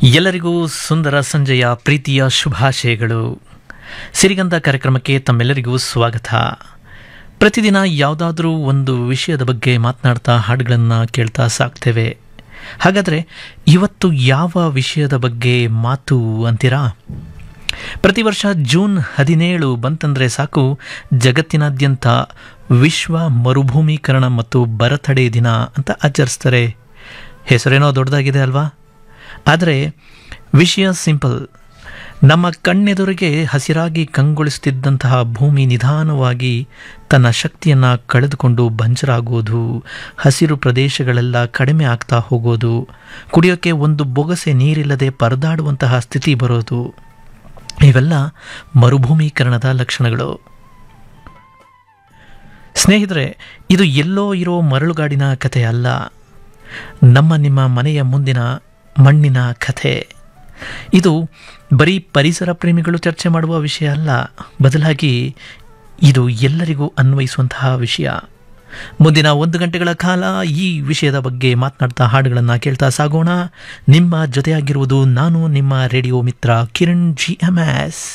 ಎಲ್ಲರಿಗೂ ಸುಂದರ ಸಂಜೆಯ ಪ್ರೀತಿಯ ಶುಭಾಶಯಗಳು ಸಿರಿಗಂಧ ಕಾರ್ಯಕ್ರಮಕ್ಕೆ ತಮ್ಮೆಲ್ಲರಿಗೂ ಸ್ವಾಗತ ಪ್ರತಿದಿನ ಯಾವುದಾದ್ರೂ ಒಂದು ವಿಷಯದ ಬಗ್ಗೆ ಮಾತನಾಡ್ತಾ ಹಾಡುಗಳನ್ನು ಕೇಳ್ತಾ ಸಾಕ್ತೇವೆ ಹಾಗಾದರೆ ಇವತ್ತು ಯಾವ ವಿಷಯದ ಬಗ್ಗೆ ಮಾತು ಅಂತೀರಾ ಪ್ರತಿ ವರ್ಷ ಜೂನ್ ಹದಿನೇಳು ಬಂತಂದರೆ ಸಾಕು ಜಗತ್ತಿನಾದ್ಯಂತ ವಿಶ್ವ ಮರುಭೂಮೀಕರಣ ಮತ್ತು ಬರತಡೆ ದಿನ ಅಂತ ಆಚರಿಸ್ತಾರೆ ಹೆಸರೇನೋ ದೊಡ್ಡದಾಗಿದೆ ಅಲ್ವಾ ಆದರೆ ವಿಷಯ ಸಿಂಪಲ್ ನಮ್ಮ ಕಣ್ಣೆದುರಿಗೆ ಹಸಿರಾಗಿ ಕಂಗೊಳಿಸುತ್ತಿದ್ದಂತಹ ಭೂಮಿ ನಿಧಾನವಾಗಿ ತನ್ನ ಶಕ್ತಿಯನ್ನು ಕಳೆದುಕೊಂಡು ಬಂಜರಾಗೋದು ಹಸಿರು ಪ್ರದೇಶಗಳೆಲ್ಲ ಕಡಿಮೆ ಆಗ್ತಾ ಹೋಗೋದು ಕುಡಿಯೋಕ್ಕೆ ಒಂದು ಬೊಗಸೆ ನೀರಿಲ್ಲದೆ ಪರದಾಡುವಂತಹ ಸ್ಥಿತಿ ಬರೋದು ಇವೆಲ್ಲ ಮರುಭೂಮೀಕರಣದ ಲಕ್ಷಣಗಳು ಸ್ನೇಹಿತರೆ ಇದು ಎಲ್ಲೋ ಇರೋ ಮರಳುಗಾಡಿನ ಕಥೆ ಅಲ್ಲ ನಮ್ಮ ನಿಮ್ಮ ಮನೆಯ ಮುಂದಿನ ಮಣ್ಣಿನ ಕಥೆ ಇದು ಬರೀ ಪರಿಸರ ಪ್ರೇಮಿಗಳು ಚರ್ಚೆ ಮಾಡುವ ವಿಷಯ ಅಲ್ಲ ಬದಲಾಗಿ ಇದು ಎಲ್ಲರಿಗೂ ಅನ್ವಯಿಸುವಂತಹ ವಿಷಯ ಮುಂದಿನ ಒಂದು ಗಂಟೆಗಳ ಕಾಲ ಈ ವಿಷಯದ ಬಗ್ಗೆ ಮಾತನಾಡ್ತಾ ಹಾಡುಗಳನ್ನು ಕೇಳ್ತಾ ಸಾಗೋಣ ನಿಮ್ಮ ಜೊತೆಯಾಗಿರುವುದು ನಾನು ನಿಮ್ಮ ರೇಡಿಯೋ ಮಿತ್ರ ಕಿರಣ್ ಜಿ ಎಂ ಎಸ್